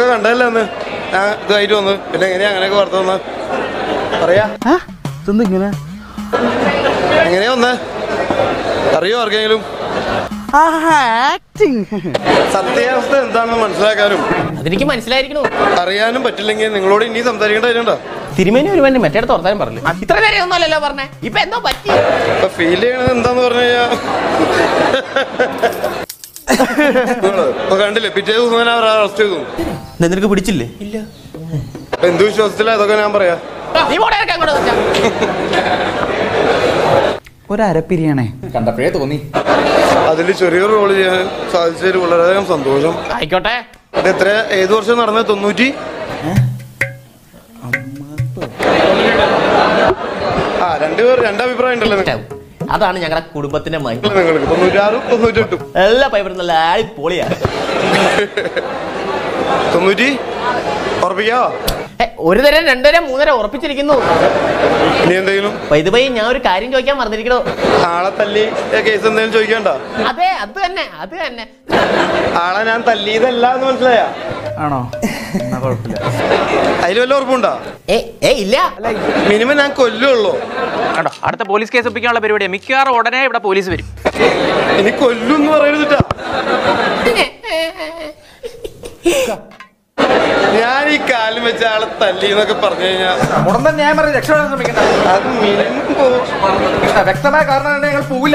കണ്ടതല്ലേ അന്ന് ഞാൻ ഇതായിട്ട് വന്ന് പിന്നെ എങ്ങനെയാ അങ്ങനെയൊക്കെ വാർത്ത വന്ന പറയാ ഇതെന്ത് ഇങ്ങനെ എങ്ങനെയാ വന്നേ അറിയോ ആർക്കെങ്കിലും ആക്ടിങ് സത്യാവസ്ഥ എന്താണെന്ന് മനസ്സിലാക്കാനും അതെനിക്ക് മനസ്സിലായിരിക്കണു അറിയാനും പറ്റില്ലെങ്കിൽ നിങ്ങളോട് ഇനി സംസാരിക്കേണ്ട കാര്യമുണ്ടോ തിരുമേനി ഒരു വേണ്ടി മറ്റേടത്ത് വർത്താനം പറഞ്ഞു ഇത്ര നേരം ഒന്നുമല്ലല്ലോ പറഞ്ഞേ ഇപ്പൊ എന്തോ പറ്റി ഇപ്പൊ ഫീൽ ചെയ്യണത് എന്താന്ന് പറഞ്ഞു കഴിഞ്ഞാ നിങ്ങള് ഇപ്പൊ കണ്ടില്ലേ പിറ്റേ ദിവസം തന്നെ അവർ അറസ്റ്റ് ചെയ്തു നിനക്ക് പിടിച്ചില്ലേ ഇല്ല അപ്പൊ എന്ത് വിശ്വാസത്തിലാ അതൊക്കെ ഞാൻ പറയാ നീ പോടെ ഇറക്കാൻ അങ്ങോട്ട് വെച്ചാ. ഒരു അരപ്പിരിയാണേ കണ്ടപ്പോഴേ തോന്നി അതിൽ ചെറിയൊരു റോൾ ചെയ്യാൻ സാധിച്ചതിൽ വളരെയധികം സന്തോഷം ആയിക്കോട്ടെ ഇത് എത്ര ഏത് വർഷം നടന്നത് തൊണ്ണൂറ്റി ആ രണ്ടുപേർ രണ്ടഭിപ്രായം ഉണ്ടല്ലോ നിങ്ങൾക്ക് അതാണ് ഞങ്ങളുടെ കുടുംബത്തിന്റെ മൈ നിങ്ങൾക്ക് തൊണ്ണൂറ്റാറും തൊണ്ണൂറ്റെട്ടും എല്ലാ പൈപ്പറും നല്ല അടിപൊളിയാ തൊണ്ണൂറ്റി ഉറപ്പിക്കാവോ ഏ, ഒരു തരം രണ്ടുതരം മൂന്നര ഉറപ്പിച്ചിരിക്കുന്നു ഇനി എന്തെങ്കിലും വൈദ്യുതി ഞാൻ ഒരു കാര്യം ചോദിക്കാൻ മറന്നിരിക്കണോ ആളെ തല്ലി കേസ് എന്തെങ്കിലും ചോദിക്കണ്ട അതെ അത് തന്നെ അത് തന്നെ ആളെ ഞാൻ തല്ലിയതല്ല എന്ന് മനസ്സിലായ ആണോ എന്നാ കുഴപ്പമില്ല അതിൽ വല്ല ഉറപ്പുണ്ടോ ഏ ഏ ഇല്ല മിനിമം ഞാൻ കൊല്ലുള്ളൂ കണ്ടോ അടുത്ത പോലീസ് കേസ് ഒപ്പിക്കാനുള്ള പരിപാടിയാണ് മിക്കവാറും ഉടനെ ഇവിടെ പോലീസ് വരും ഇനി കൊല്ലും എന്ന് പറയരുതിട്ടാ ഞാൻ ഈ കാലം വെച്ച ആളെ തല്ലി എന്നൊക്കെ പറഞ്ഞു കഴിഞ്ഞാൽ ഉടൻ തന്നെ ഞാൻ പറഞ്ഞ് രക്ഷപ്പെടാൻ ശ്രമിക്കണ്ട അത് മിനിമം പോകും കൃഷ്ണ, വ്യക്തമായ കാരണം ഞങ്ങൾ പോവില്ല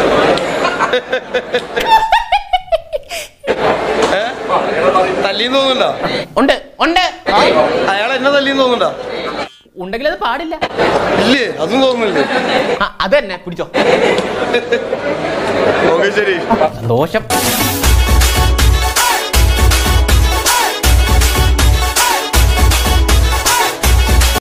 തല്ലിന്ന് തോന്നുന്നുണ്ടോ ഉണ്ട് ഉണ്ട് അയാൾ എന്നെ തല്ലിന്ന് തോന്നുന്നുണ്ടോ ഉണ്ടെങ്കിൽ അത് പാടില്ല ഇല്ലേ അതും തോന്നുന്നില്ലേ ആ, അത് തന്നെ പിടിച്ചോ ഓക്കെ ശരി സന്തോഷം